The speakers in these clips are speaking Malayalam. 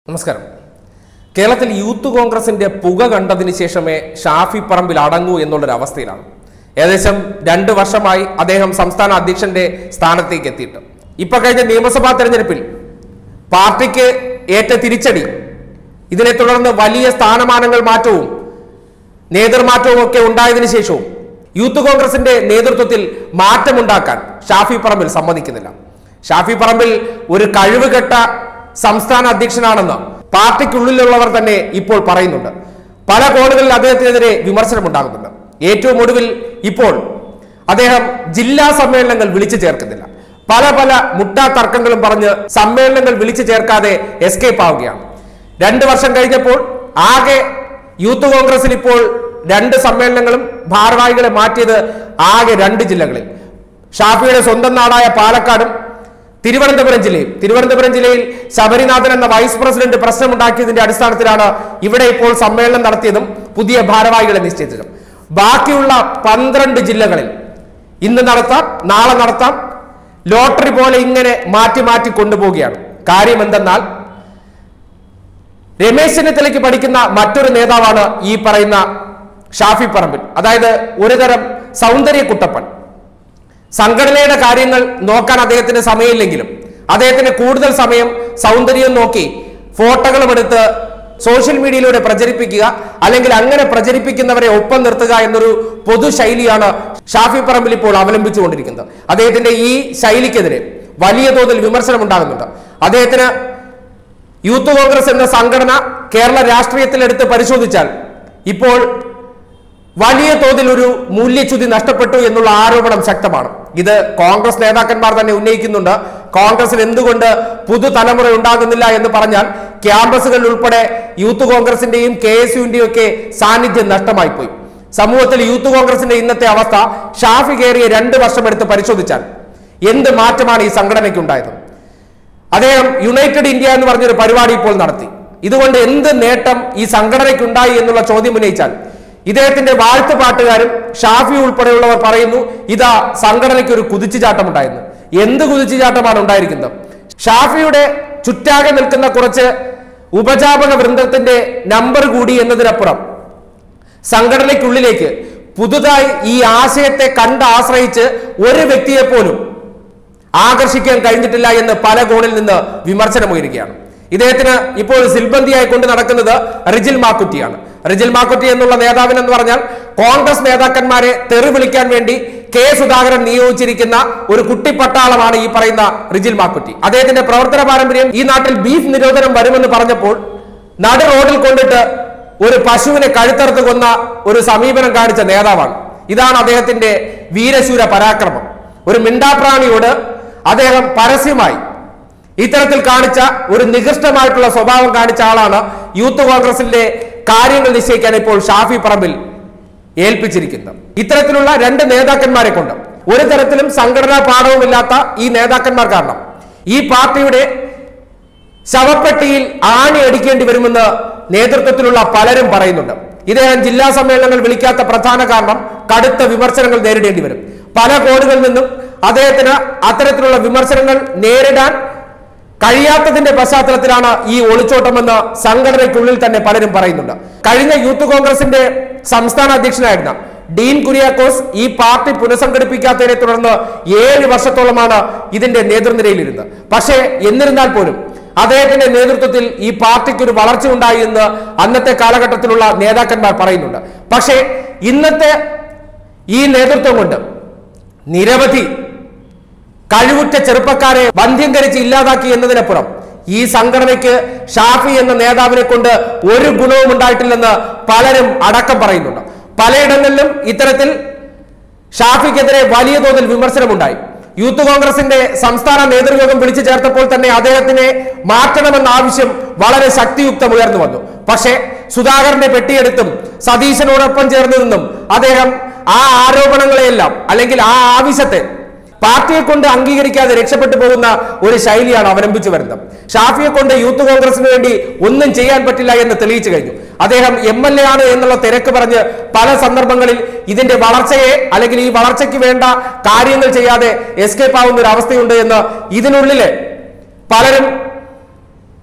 നമസ്കാരം കേരളത്തിൽ യൂത്ത് കോൺഗ്രസിന്റെ പുക കണ്ടതിന് ശേഷമേ ഷാഫി പറമ്പിൽ അടങ്ങൂ എന്നുള്ളൊരു അവസ്ഥയിലാണ് ഏകദേശം രണ്ട് വർഷമായി അദ്ദേഹം സംസ്ഥാന അധ്യക്ഷന്റെ സ്ഥാനത്തേക്ക് എത്തിയിട്ട് ഇപ്പൊ കഴിഞ്ഞ നിയമസഭാ തെരഞ്ഞെടുപ്പിൽ പാർട്ടിക്ക് ഏറ്റ തിരിച്ചടി ഇതിനെ തുടർന്ന് വലിയ സ്ഥാനമാനങ്ങൾ മാറ്റവും നേതൃമാറ്റവും ഒക്കെ ഉണ്ടായതിനു ശേഷവും യൂത്ത് കോൺഗ്രസിന്റെ നേതൃത്വത്തിൽ മാറ്റമുണ്ടാക്കാൻ ഷാഫി പറമ്പിൽ സമ്മതിക്കുന്നില്ല ഷാഫി പറമ്പിൽ ഒരു കഴിവുകെട്ട സംസ്ഥാന അധ്യക്ഷനാണെന്ന് പാർട്ടിക്കുള്ളിലുള്ളവർ തന്നെ ഇപ്പോൾ പറയുന്നുണ്ട് പല കോണുകളിൽ അദ്ദേഹത്തിനെതിരെ വിമർശനമുണ്ടാകുന്നുണ്ട് ഏറ്റവും ഒടുവിൽ ഇപ്പോൾ അദ്ദേഹം ജില്ലാ സമ്മേളനങ്ങൾ വിളിച്ചു ചേർക്കുന്നില്ല പല പല മുട്ടാ തർക്കങ്ങളും പറഞ്ഞ് സമ്മേളനങ്ങൾ വിളിച്ചു ചേർക്കാതെ എസ്കേപ്പ് ആവുകയാണ് രണ്ട് വർഷം കഴിഞ്ഞപ്പോൾ ആകെ യൂത്ത് കോൺഗ്രസിൽ ഇപ്പോൾ രണ്ട് സമ്മേളനങ്ങളും ഭാരവാഹികളെ മാറ്റിയത് ആകെ രണ്ട് ജില്ലകളിൽ ഷാഫിയുടെ സ്വന്തം നാടായ പാലക്കാടും തിരുവനന്തപുരം ജില്ലയും തിരുവനന്തപുരം ജില്ലയിൽ ശബരിനാഥൻ എന്ന വൈസ് പ്രസിഡന്റ് പ്രശ്നമുണ്ടാക്കിയതിന്റെ അടിസ്ഥാനത്തിലാണ് ഇവിടെ ഇപ്പോൾ സമ്മേളനം നടത്തിയതും പുതിയ ഭാരവാഹികളെ നിശ്ചയിച്ചതും ബാക്കിയുള്ള പന്ത്രണ്ട് ജില്ലകളിൽ ഇന്ന് നടത്താം നാളെ നടത്താം ലോട്ടറി പോലെ ഇങ്ങനെ മാറ്റി മാറ്റി കൊണ്ടുപോവുകയാണ് കാര്യം എന്തെന്നാൽ രമേശ് ചെന്നിത്തലയ്ക്ക് പഠിക്കുന്ന മറ്റൊരു നേതാവാണ് ഈ പറയുന്ന ഷാഫി പറമ്പിൽ അതായത് ഒരുതരം സൗന്ദര്യ കുട്ടപ്പൻ സംഘടനയുടെ കാര്യങ്ങൾ നോക്കാൻ അദ്ദേഹത്തിന് സമയമില്ലെങ്കിലും അദ്ദേഹത്തിന് കൂടുതൽ സമയം സൗന്ദര്യം നോക്കി ഫോട്ടോകളും എടുത്ത് സോഷ്യൽ മീഡിയയിലൂടെ പ്രചരിപ്പിക്കുക അല്ലെങ്കിൽ അങ്ങനെ പ്രചരിപ്പിക്കുന്നവരെ ഒപ്പം നിർത്തുക എന്നൊരു പൊതു ശൈലിയാണ് ഷാഫി പറമ്പിൽ ഇപ്പോൾ അവലംബിച്ചുകൊണ്ടിരിക്കുന്നത് അദ്ദേഹത്തിന്റെ ഈ ശൈലിക്കെതിരെ വലിയ തോതിൽ വിമർശനം ഉണ്ടാകുന്നുണ്ട് അദ്ദേഹത്തിന് യൂത്ത് കോൺഗ്രസ് എന്ന സംഘടന കേരള രാഷ്ട്രീയത്തിൽ എടുത്ത് പരിശോധിച്ചാൽ ഇപ്പോൾ വലിയ തോതിൽ ഒരു മൂല്യച്യുതി നഷ്ടപ്പെട്ടു എന്നുള്ള ആരോപണം ശക്തമാണ് ഇത് കോൺഗ്രസ് നേതാക്കന്മാർ തന്നെ ഉന്നയിക്കുന്നുണ്ട് കോൺഗ്രസിൽ എന്തുകൊണ്ട് പുതുതലമുറ ഉണ്ടാകുന്നില്ല എന്ന് പറഞ്ഞാൽ ക്യാമ്പസുകളിൽ ഉൾപ്പെടെ യൂത്ത് കോൺഗ്രസിന്റെയും കെ എസ് യുവിന്റെയും ഒക്കെ സാന്നിധ്യം നഷ്ടമായി പോയി സമൂഹത്തിൽ യൂത്ത് കോൺഗ്രസിന്റെ ഇന്നത്തെ അവസ്ഥ ഷാഫി കയറിയ രണ്ട് വർഷം എടുത്ത് പരിശോധിച്ചാൽ എന്ത് മാറ്റമാണ് ഈ സംഘടനയ്ക്ക് ഉണ്ടായത് അദ്ദേഹം യുണൈറ്റഡ് ഇന്ത്യ എന്ന് പറഞ്ഞൊരു പരിപാടി ഇപ്പോൾ നടത്തി ഇതുകൊണ്ട് എന്ത് നേട്ടം ഈ സംഘടനയ്ക്ക് ഉണ്ടായി എന്നുള്ള ചോദ്യം ഉന്നയിച്ചാൽ ഇദ്ദേഹത്തിന്റെ വാഴ്ത്ത് പാട്ടുകാരും ഷാഫി ഉൾപ്പെടെയുള്ളവർ പറയുന്നു ഇതാ സംഘടനയ്ക്ക് ഒരു കുതിച്ചുചാട്ടം ഉണ്ടായിരുന്നു എന്ത് കുതിച്ചുചാട്ടമാണ് ഉണ്ടായിരിക്കുന്നത് ഷാഫിയുടെ ചുറ്റാകെ നിൽക്കുന്ന കുറച്ച് ഉപജാപക വൃന്ദത്തിന്റെ നമ്പർ കൂടി എന്നതിനപ്പുറം സംഘടനയ്ക്കുള്ളിലേക്ക് പുതുതായി ഈ ആശയത്തെ കണ്ട് ആശ്രയിച്ച് ഒരു വ്യക്തിയെ പോലും ആകർഷിക്കാൻ കഴിഞ്ഞിട്ടില്ല എന്ന് പല കോണിൽ നിന്ന് വിമർശനമുയരുകയാണ് ഇദ്ദേഹത്തിന് ഇപ്പോൾ സിൽബന്തിയായി കൊണ്ട് നടക്കുന്നത് റിജിൽ മാക്കുറ്റിയാണ് റിജിൽ മാക്കുറ്റി എന്നുള്ള നേതാവിൻ എന്ന് പറഞ്ഞാൽ കോൺഗ്രസ് നേതാക്കന്മാരെ തെറി വിളിക്കാൻ വേണ്ടി കെ സുധാകരൻ നിയോഗിച്ചിരിക്കുന്ന ഒരു കുട്ടിപ്പട്ടാളമാണ് ഈ പറയുന്ന റിജിൽ മാക്കുറ്റി അദ്ദേഹത്തിന്റെ പ്രവർത്തന പാരമ്പര്യം ഈ നാട്ടിൽ ബീഫ് നിരോധനം വരുമെന്ന് പറഞ്ഞപ്പോൾ നടു റോഡിൽ കൊണ്ടിട്ട് ഒരു പശുവിനെ കഴുത്തറുത്ത് കൊന്ന ഒരു സമീപനം കാണിച്ച നേതാവാണ് ഇതാണ് അദ്ദേഹത്തിന്റെ വീരശൂര പരാക്രമം ഒരു മിണ്ടാപ്രാണിയോട് അദ്ദേഹം പരസ്യമായി ഇത്തരത്തിൽ കാണിച്ച ഒരു നികൃഷ്ടമായിട്ടുള്ള സ്വഭാവം കാണിച്ച ആളാണ് യൂത്ത് കോൺഗ്രസിന്റെ കാര്യങ്ങൾ നിശ്ചയിക്കാൻ ഇപ്പോൾ ഷാഫി പറമ്പിൽ ഏൽപ്പിച്ചിരിക്കുന്നത് ഇത്തരത്തിലുള്ള രണ്ട് നേതാക്കന്മാരെ കൊണ്ട് ഒരു തരത്തിലും സംഘടനാ പാഠവുമില്ലാത്ത ഈ നേതാക്കന്മാർ കാരണം ഈ പാർട്ടിയുടെ ശവപ്പെട്ടിയിൽ ആണി അടിക്കേണ്ടി വരുമെന്ന് നേതൃത്വത്തിലുള്ള പലരും പറയുന്നുണ്ട് ഇദ്ദേഹം ജില്ലാ സമ്മേളനങ്ങൾ വിളിക്കാത്ത പ്രധാന കാരണം കടുത്ത വിമർശനങ്ങൾ നേരിടേണ്ടി വരും പല കോണുകളിൽ നിന്നും അദ്ദേഹത്തിന് അത്തരത്തിലുള്ള വിമർശനങ്ങൾ നേരിടാൻ കഴിയാത്തതിന്റെ പശ്ചാത്തലത്തിലാണ് ഈ ഒളിച്ചോട്ടമെന്ന് സംഘടനയ്ക്കുള്ളിൽ തന്നെ പലരും പറയുന്നുണ്ട് കഴിഞ്ഞ യൂത്ത് കോൺഗ്രസിന്റെ സംസ്ഥാന അധ്യക്ഷനായിരുന്ന ഡീൻ കുര്യാക്കോസ് ഈ പാർട്ടി പുനഃസംഘടിപ്പിക്കാത്തതിനെ തുടർന്ന് ഏഴ് വർഷത്തോളമാണ് ഇതിന്റെ നേതൃനിരയിലിരുന്നത് പക്ഷേ എന്നിരുന്നാൽ പോലും അദ്ദേഹത്തിന്റെ നേതൃത്വത്തിൽ ഈ പാർട്ടിക്ക് ഒരു വളർച്ച ഉണ്ടായി എന്ന് അന്നത്തെ കാലഘട്ടത്തിലുള്ള നേതാക്കന്മാർ പറയുന്നുണ്ട് പക്ഷേ ഇന്നത്തെ ഈ നേതൃത്വം കൊണ്ട് നിരവധി കഴിവുറ്റ ചെറുപ്പക്കാരെ വന്ധ്യംകരിച്ച് ഇല്ലാതാക്കി എന്നതിനപ്പുറം ഈ സംഘടനയ്ക്ക് ഷാഫി എന്ന നേതാവിനെ കൊണ്ട് ഒരു ഗുണവും ഉണ്ടായിട്ടില്ലെന്ന് പലരും അടക്കം പറയുന്നുണ്ട് പലയിടങ്ങളിലും ഇത്തരത്തിൽ ഷാഫിക്കെതിരെ വലിയ തോതിൽ വിമർശനമുണ്ടായി യൂത്ത് കോൺഗ്രസിന്റെ സംസ്ഥാന നേതൃയോഗം വിളിച്ചു ചേർത്തപ്പോൾ തന്നെ അദ്ദേഹത്തിനെ മാറ്റണമെന്ന ആവശ്യം വളരെ ശക്തിയുക്തം ഉയർന്നു വന്നു പക്ഷേ സുധാകരന്റെ പെട്ടിയെടുത്തും സതീശനോടൊപ്പം ചേർന്ന് നിന്നും അദ്ദേഹം ആ ആരോപണങ്ങളെയെല്ലാം അല്ലെങ്കിൽ ആ ആവശ്യത്തെ പാർട്ടിയെ കൊണ്ട് അംഗീകരിക്കാതെ രക്ഷപ്പെട്ടു പോകുന്ന ഒരു ശൈലിയാണ് അവലംബിച്ചു വരുന്നത് ഷാഫിയെ കൊണ്ട് യൂത്ത് കോൺഗ്രസിന് വേണ്ടി ഒന്നും ചെയ്യാൻ പറ്റില്ല എന്ന് തെളിയിച്ചു കഴിഞ്ഞു അദ്ദേഹം എം എൽ എ ആണ് എന്നുള്ള തിരക്ക് പറഞ്ഞ് പല സന്ദർഭങ്ങളിൽ ഇതിന്റെ വളർച്ചയെ അല്ലെങ്കിൽ ഈ വളർച്ചയ്ക്ക് വേണ്ട കാര്യങ്ങൾ ചെയ്യാതെ എസ്കേപ്പ് ആവുന്ന ഒരു അവസ്ഥയുണ്ട് എന്ന് ഇതിനുള്ളില് പലരും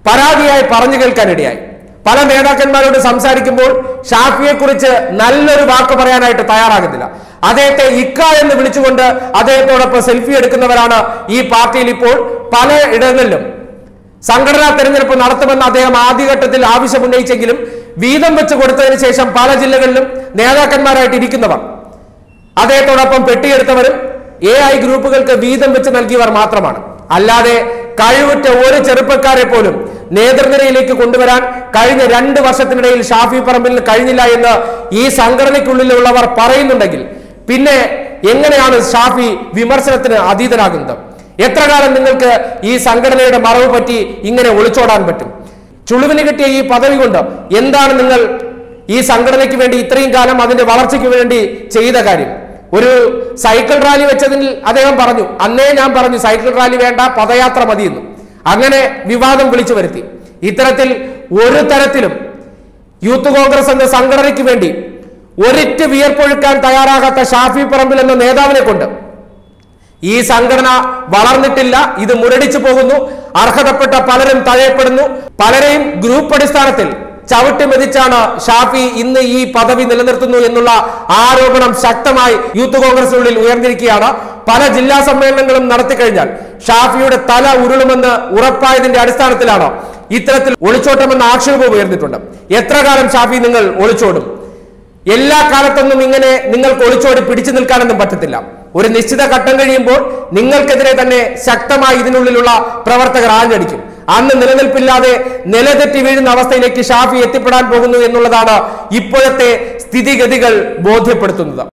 പരാതിയായി പറഞ്ഞു കേൾക്കാനിടയായി പല നേതാക്കന്മാരോട് സംസാരിക്കുമ്പോൾ ഷാഫിയെ കുറിച്ച് നല്ലൊരു വാക്ക് പറയാനായിട്ട് തയ്യാറാകുന്നില്ല അദ്ദേഹത്തെ ഇക്ക എന്ന് വിളിച്ചുകൊണ്ട് അദ്ദേഹത്തോടൊപ്പം സെൽഫി എടുക്കുന്നവരാണ് ഈ പാർട്ടിയിൽ ഇപ്പോൾ പല ഇടങ്ങളിലും സംഘടനാ തെരഞ്ഞെടുപ്പ് നടത്തുമെന്ന് അദ്ദേഹം ആദ്യഘട്ടത്തിൽ ആവശ്യമുന്നയിച്ചെങ്കിലും വീതം വെച്ച് കൊടുത്തതിന് ശേഷം പല ജില്ലകളിലും നേതാക്കന്മാരായിട്ട് ഇരിക്കുന്നവർ അദ്ദേഹത്തോടൊപ്പം പെട്ടിയെടുത്തവരും എ ഐ ഗ്രൂപ്പുകൾക്ക് വീതം വെച്ച് നൽകിയവർ മാത്രമാണ് അല്ലാതെ കഴിവുറ്റ ഒരു ചെറുപ്പക്കാരെ പോലും നേതൃനിരയിലേക്ക് കൊണ്ടുവരാൻ കഴിഞ്ഞ രണ്ട് വർഷത്തിനിടയിൽ ഷാഫി പറമ്പിൽ കഴിഞ്ഞില്ല എന്ന് ഈ സംഘടനയ്ക്കുള്ളിലുള്ളവർ പറയുന്നുണ്ടെങ്കിൽ പിന്നെ എങ്ങനെയാണ് ഷാഫി വിമർശനത്തിന് അതീതനാകുന്നത് എത്ര കാലം നിങ്ങൾക്ക് ഈ സംഘടനയുടെ മറവ് പറ്റി ഇങ്ങനെ ഒളിച്ചോടാൻ പറ്റും ചുളുവിന് കിട്ടിയ ഈ പദവി കൊണ്ട് എന്താണ് നിങ്ങൾ ഈ സംഘടനയ്ക്ക് വേണ്ടി ഇത്രയും കാലം അതിന്റെ വളർച്ചയ്ക്ക് വേണ്ടി ചെയ്ത കാര്യം ഒരു സൈക്കിൾ റാലി വെച്ചതിൽ അദ്ദേഹം പറഞ്ഞു അന്നേ ഞാൻ പറഞ്ഞു സൈക്കിൾ റാലി വേണ്ട പദയാത്ര മതിയെന്നു അങ്ങനെ വിവാദം വിളിച്ചു വരുത്തി ഇത്തരത്തിൽ ഒരു തരത്തിലും യൂത്ത് കോൺഗ്രസ് എന്ന സംഘടനയ്ക്ക് വേണ്ടി ഒരിറ്റ് വിയർപ്പൊഴുക്കാൻ തയ്യാറാകാത്ത ഷാഫി പറമ്പിൽ എന്ന നേതാവിനെ കൊണ്ട് ഈ സംഘടന വളർന്നിട്ടില്ല ഇത് മുരടിച്ചു പോകുന്നു അർഹതപ്പെട്ട പലരും തഴയപ്പെടുന്നു പലരെയും ഗ്രൂപ്പ് അടിസ്ഥാനത്തിൽ ചവിട്ടി മെതിച്ചാണ് ഷാഫി ഇന്ന് ഈ പദവി നിലനിർത്തുന്നു എന്നുള്ള ആരോപണം ശക്തമായി യൂത്ത് കോൺഗ്രസിനുള്ളിൽ ഉയർന്നിരിക്കുകയാണ് പല ജില്ലാ സമ്മേളനങ്ങളും നടത്തിക്കഴിഞ്ഞാൽ ഷാഫിയുടെ തല ഉരുളുമെന്ന് ഉറപ്പായതിന്റെ അടിസ്ഥാനത്തിലാണ് ഇത്തരത്തിൽ ഒളിച്ചോട്ടമെന്ന ആക്ഷേപം ഉയർന്നിട്ടുണ്ട് എത്ര കാലം ഷാഫി നിങ്ങൾ ഒളിച്ചോടും എല്ലാ കാലത്തൊന്നും ഇങ്ങനെ നിങ്ങൾക്ക് ഒളിച്ചോടി പിടിച്ചു നിൽക്കാനൊന്നും പറ്റത്തില്ല ഒരു നിശ്ചിത ഘട്ടം കഴിയുമ്പോൾ നിങ്ങൾക്കെതിരെ തന്നെ ശക്തമായി ഇതിനുള്ളിലുള്ള പ്രവർത്തകർ ആഞ്ഞടിക്കും അന്ന് നിലനിൽപ്പില്ലാതെ നിലതെറ്റി വീഴുന്ന അവസ്ഥയിലേക്ക് ഷാഫി എത്തിപ്പെടാൻ പോകുന്നു എന്നുള്ളതാണ് ഇപ്പോഴത്തെ സ്ഥിതിഗതികൾ ബോധ്യപ്പെടുത്തുന്നത്